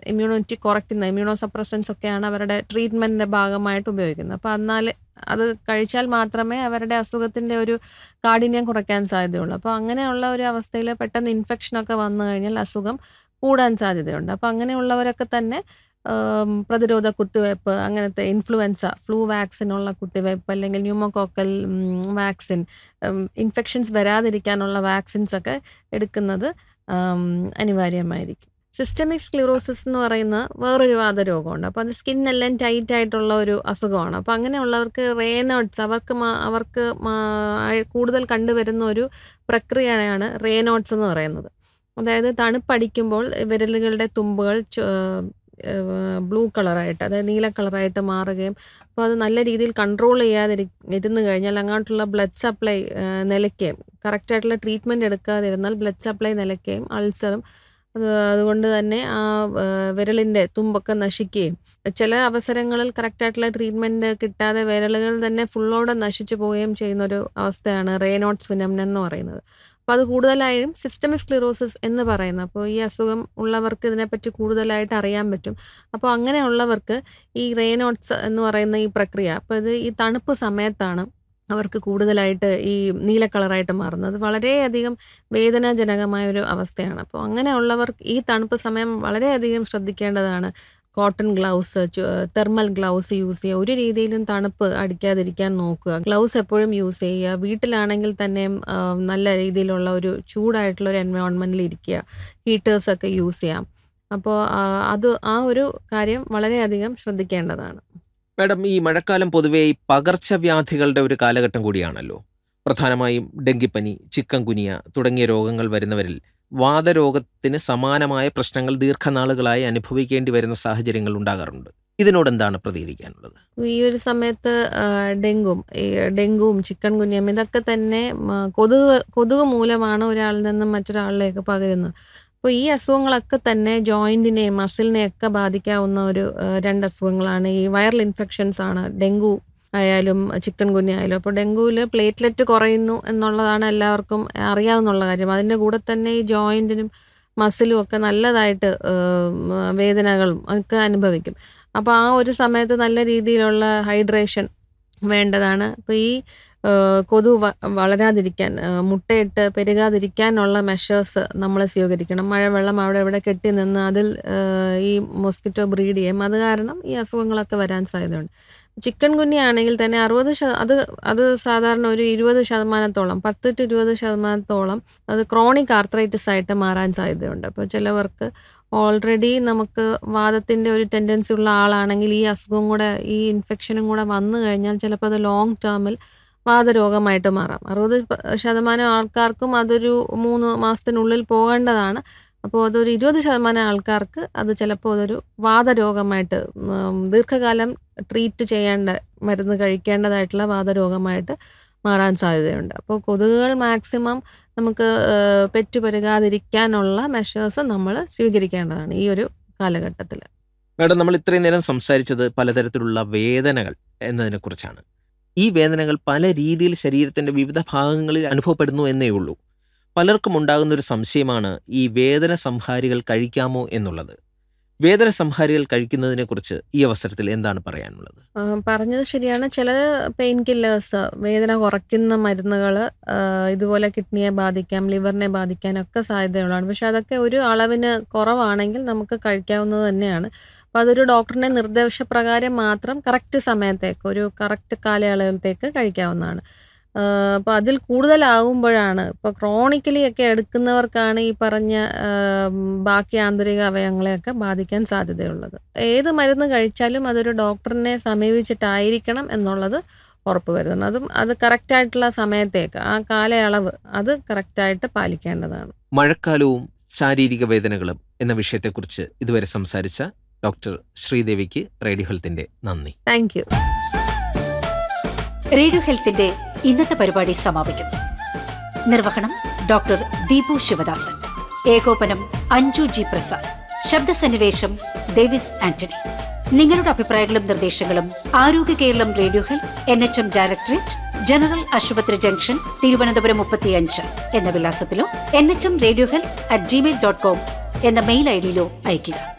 immunity കുറയ്ക്കുന്ന immuno suppressants ഒക്കെയാണ് അവരുടെ ട്രീറ്റ്മെൻറ്റിൻ്റെ ഭാഗമായിട്ട് ഉപയോഗിക്കുന്നത് അപ്പോൾ എന്നാൽ അത് കഴിച്ചാൽ മാത്രമേ അവരുടെ അസുഖത്തിൻ്റെ ഒരു കാഠിന്യം കുറയ്ക്കാൻ സാധ്യതയുള്ളൂ അപ്പോൾ അങ്ങനെയുള്ള ഒരു അവസ്ഥയിൽ പെട്ടെന്ന് ഇൻഫെക്ഷനൊക്കെ വന്നു കഴിഞ്ഞാൽ അസുഖം കൂടാൻ സാധ്യതയുണ്ട് അപ്പോൾ അങ്ങനെയുള്ളവരൊക്കെ തന്നെ ആം, പ്രതിരോധ കുത്തിവയ്പ്പ് അങ്ങനത്തെ ഇൻഫ്ലുവൻസ ഫ്ലൂ വാക്സിനുള്ള കുത്തിവയ്പ്പ് അല്ലെങ്കിൽ ന്യൂമോകോക്കൽ വാക്സിൻ ഇൻഫെക്ഷൻസ് വരാതിരിക്കാനുള്ള വാക്സിൻസ് ഒക്കെ എടുക്കുന്നത് ആം, അനിവാര്യമായിരിക്കും സിസ്റ്റമിക് സ്ക്ലിറോസിസ് എന്ന് പറയുന്ന വേറൊരു വാതരോഗമുണ്ട് അപ്പോൾ അത് സ്കിന്നെല്ലാം ടൈറ്റ് ആയിട്ടുള്ള ഒരു അസുഖമാണ് അപ്പോൾ അങ്ങനെയുള്ളവർക്ക് റേനോട്സ് അവർക്ക് മാ- അവർക്ക് മാ- ആയ- കൂടുതൽ കണ്ടുവരുന്ന ഒരു പ്രക്രിയയാണ് റേനോട്സ് എന്ന് പറയുന്നത് അതായത് തണുപ്പടിക്കുമ്പോൾ വിരലുകളുടെ തുമ്പുകൾ ബ്ലൂ കളറായിട്ട് അതായത് നീല കളറായിട്ട് മാറുകയും അപ്പോൾ അത് നല്ല രീതിയിൽ കൺട്രോൾ ചെയ്യാതെ ഇരുന്ന് കഴിഞ്ഞാൽ അങ്ങോട്ടുള്ള ബ്ലഡ് സപ്ലൈ നിലയ്ക്കുകയും കറക്റ്റായിട്ടുള്ള ട്രീറ്റ്മെൻറ്റ് എടുക്കാതിരുന്നാൽ ബ്ലഡ് സപ്ലൈ നിലയ്ക്കുകയും അൾസറും അത് അതുകൊണ്ട് തന്നെ ആ വിരലിൻ്റെ തുമ്പൊക്കെ നശിക്കുകയും ചില അവസരങ്ങളിൽ കറക്റ്റായിട്ടുള്ള ട്രീറ്റ്മെൻറ്റ് കിട്ടാതെ വിരലുകൾ തന്നെ ഫുള്ളോടെ നശിച്ചു പോവുകയും ചെയ്യുന്നൊരു അവസ്ഥയാണ് റേനോട്സ് ഫിനമിനൻ എന്ന് പറയുന്നത് അപ്പോൾ അത് കൂടുതലായും സിസ്റ്റമിക് സ്ക്ലിറോസിസ് എന്ന് പറയുന്നത് അപ്പോൾ ഈ അസുഖം ഉള്ളവർക്ക് ഇതിനെപ്പറ്റി കൂടുതലായിട്ട് അറിയാൻ പറ്റും അപ്പോൾ അങ്ങനെയുള്ളവർക്ക് ഈ റേനോട്സ് എന്ന് പറയുന്ന ഈ പ്രക്രിയ അപ്പോൾ ഇത് ഈ തണുപ്പ് സമയത്താണ് അവർക്ക് കൂടുതലായിട്ട് ഈ നീല കളറായിട്ട് മാറുന്നത് അത് വളരെയധികം വേദനാജനകമായ ഒരു അവസ്ഥയാണ് അപ്പോൾ അങ്ങനെയുള്ളവർക്ക് ഈ തണുപ്പ് സമയം വളരെയധികം ശ്രദ്ധിക്കേണ്ടതാണ് cotton gloves thermal gloves use ചെയ്യുക ഒരു രീതിയിലും തണുപ്പ് അടിക്കാതിരിക്കാൻ നോക്കുക ഗ്ലൗസ് എപ്പോഴും യൂസ് ചെയ്യുക വീട്ടിലാണെങ്കിൽ തന്നെയും ആ, നല്ല രീതിയിലുള്ള ഒരു ചൂടായിട്ടുള്ള ഒരു എൻവയോൺമെൻറ്റിൽ ഇരിക്കുക ഹീറ്റേഴ്സൊക്കെ യൂസ് ചെയ്യാം അപ്പോൾ ആ, അത് ആ ഒരു കാര്യം വളരെയധികം ശ്രദ്ധിക്കേണ്ടതാണ് മാഡം ഈ മഴക്കാലം പൊതുവെ ഈ പകർച്ചവ്യാധികളുടെ ഒരു കാലഘട്ടം കൂടിയാണല്ലോ പ്രധാനമായും ഡെങ്കിപ്പനി ചിക്കൻ കുനിയ തുടങ്ങിയ രോഗങ്ങൾ വരുന്നവരിൽ വാതരോഗത്തിന് സമാനമായ പ്രശ്നങ്ങൾ ദീർഘനാളുകളായി അനുഭവിക്കേണ്ടി വരുന്ന സാഹചര്യങ്ങൾ ഉണ്ടാകാറുണ്ട് ഇതിനോട് എന്താണ് പ്രതികരിക്കാനുള്ളത് ഈ ഒരു സമയത്ത് ആ, ഡെങ്കും ഈ ഡെങ്കുവും ചിക്കൻ കുനിയം ഇതൊക്കെ തന്നെ മ, കൊതുക് കൊതുക് മൂലമാണ് ഒരാളിൽ നിന്നും മറ്റൊരാളിലേക്ക് പകരുന്നത് അപ്പോൾ ഈ അസുഖങ്ങളൊക്കെ തന്നെ ജോയിൻറ്റിനെയും മസിലിനെയും ഒക്കെ ബാധിക്കാവുന്ന ഒരു ആ, രണ്ട് അസുഖങ്ങളാണ് ഈ വൈറൽ ഇൻഫെക്ഷൻസ് ആണ് ഡെങ്കു ആയാലും ചിക്കൻ കുഞ്ഞ ആയാലും അപ്പോൾ ഡെങ്കുവിൽ പ്ലേറ്റ്ലെറ്റ് കുറയുന്നു എന്നുള്ളതാണ് എല്ലാവർക്കും അറിയാവുന്നുള്ള കാര്യം അതിൻ്റെ കൂടെ തന്നെ ഈ ജോയിൻറ്റിനും മസിലും ഒക്കെ നല്ലതായിട്ട് ഏം, വേദനകളും ഒക്കെ അനുഭവിക്കും അപ്പോൾ ആ ഒരു സമയത്ത് നല്ല രീതിയിലുള്ള ഹൈഡ്രേഷൻ വേണ്ടതാണ് അപ്പോൾ ഈ ആ, കൊതു വ- വളരാതിരിക്കാൻ ആ, മുട്ടയിട്ട് പെരുകാതിരിക്കാനുള്ള മെഷേഴ്സ് നമ്മൾ സ്വീകരിക്കണം മഴവെള്ളം അവിടെ ഇവിടെ കെട്ടി നിന്ന് അതിൽ ആ, ഈ മോസ്കിറ്റോ ബ്രീഡ് ചെയ്യും അത് കാരണം ഈ അസുഖങ്ങളൊക്കെ വരാൻ സാധ്യതയുണ്ട് ചിക്കൻ കുഞ്ഞാണെങ്കിൽ തന്നെ അറുപത് ശത അത് അത് സാധാരണ ഒരു ഇരുപത് ശതമാനത്തോളം പത്ത് ടു ഇരുപത് ശതമാനത്തോളം അത് ക്രോണിക് ആർത്രൈറ്റിസ് ആയിട്ട് മാറാൻ സാധ്യതയുണ്ട് അപ്പോൾ ചിലവർക്ക് ഓൾറെഡി നമുക്ക് വാദത്തിൻ്റെ ഒരു ടെൻഡൻസി ഉള്ള ആളാണെങ്കിൽ ഈ അസുഖം കൂടെ ഈ ഇൻഫെക്ഷനും കൂടെ വന്നു കഴിഞ്ഞാൽ ചിലപ്പോൾ അത് ലോങ് ടേമിൽ വാതരോഗമായിട്ട് മാറാം അറുപത് പ- ശതമാനം ആൾക്കാർക്കും അതൊരു മൂന്ന് മാസത്തിനുള്ളിൽ പോകേണ്ടതാണ് അപ്പോൾ അതൊരു ഇരുപത് ശതമാനം ആൾക്കാർക്ക് അത് ചിലപ്പോൾ അതൊരു വാതരോഗമായിട്ട് ഉം, ദീർഘകാലം ട്രീറ്റ് ചെയ്യേണ്ട മരുന്ന് കഴിക്കേണ്ടതായിട്ടുള്ള വാതരോഗമായിട്ട് മാറാൻ സാധ്യതയുണ്ട് അപ്പോൾ കൊതുകുകൾ മാക്സിമം നമുക്ക് ഏഹ്, പെറ്റുപെരുകാതിരിക്കാനുള്ള മെഷേഴ്സ് നമ്മൾ സ്വീകരിക്കേണ്ടതാണ് ഈ ഒരു കാലഘട്ടത്തിൽ മാഡം നമ്മൾ ഇത്രയും നേരം സംസാരിച്ചത് പലതരത്തിലുള്ള വേദനകൾ എന്നതിനെക്കുറിച്ചാണ് ഈ വേദനകൾ പല രീതിയിൽ ശരീരത്തിന്റെ വിവിധ ഭാഗങ്ങളിൽ അനുഭവപ്പെടുന്നു എന്നേ ഉള്ളൂ പലർക്കും ഉണ്ടാകുന്ന ഒരു സംശയമാണ് ഈ വേദന സംഹാരികൾ കഴിക്കാമോ എന്നുള്ളത് വേദന സംഹാരികൾ കഴിക്കുന്നതിനെക്കുറിച്ച് ഈ അവസരത്തിൽ എന്താണ് പറയാനുള്ളത് ആ, പറഞ്ഞത് ശരിയാണ് ചില പെയിൻ കില്ലേഴ്സ് വേദന കുറയ്ക്കുന്ന മരുന്നുകൾ ഇതുപോലെ കിഡ്നിയെ ബാധിക്കാം ലിവറിനെ ബാധിക്കാനൊക്കെ സാധ്യതയുള്ളതാണ് പക്ഷെ അതൊക്കെ ഒരു അളവിന് കുറവാണെങ്കിൽ നമുക്ക് കഴിക്കാവുന്നത് തന്നെയാണ് അപ്പോൾ അതൊരു ഡോക്ടറിൻ്റെ നിർദ്ദേശപ്രകാരം മാത്രം കറക്റ്റ് സമയത്തേക്ക് ഒരു കറക്റ്റ് കാലയളവിലത്തേക്ക് കഴിക്കാവുന്നതാണ് അപ്പോൾ അതിൽ കൂടുതലാകുമ്പോഴാണ് ഇപ്പോൾ ക്രോണിക്കലി ഒക്കെ എടുക്കുന്നവർക്കാണ് ഈ പറഞ്ഞ ആ, ബാക്കി ആന്തരിക അവയവങ്ങളെയൊക്കെ ബാധിക്കാൻ സാധ്യതയുള്ളത് ഏത് മരുന്ന് കഴിച്ചാലും അതൊരു ഡോക്ടറിനെ സമീപിച്ചിട്ടായിരിക്കണം എന്നുള്ളത് ഉറപ്പ് വരുത്തണം അതും അത് കറക്റ്റായിട്ടുള്ള സമയത്തേക്ക് ആ കാലയളവ് അത് കറക്റ്റായിട്ട് പാലിക്കേണ്ടതാണ് മഴക്കാലവും ശാരീരിക വേദനകളും എന്ന വിഷയത്തെക്കുറിച്ച് ഇതുവരെ സംസാരിച്ച ഡോക്ടർ ശ്രീദേവിക്ക് റേഡിയോ ഹെൽത്തിന്റെ നന്ദി താങ്ക് യു റേഡിയോ ഹെൽത്തിന്റെ ഇന്നത്തെ പരിപാടി സമാപിക്കുന്നു നിർവഹണം ഡോക്ടർ ദീപു ശിവദാസൻ ഏകോപനം അഞ്ജു ജി പ്രസാദ് ശബ്ദസന്നിവേശം ഡേവിസ് ആന്റണി നിങ്ങളുടെ അഭിപ്രായങ്ങളും നിർദ്ദേശങ്ങളും Arogya Keralam radio health N H M directorate general ആശുപത്രി ജംഗ്ഷൻ തിരുവനന്തപുരം മുപ്പത്തിയഞ്ച് എന്ന വിലാസത്തിലോ N H M radio health at Gmail dot com എന്ന മെയിൽ ഐ ഡിയിലോ അയയ്ക്കുക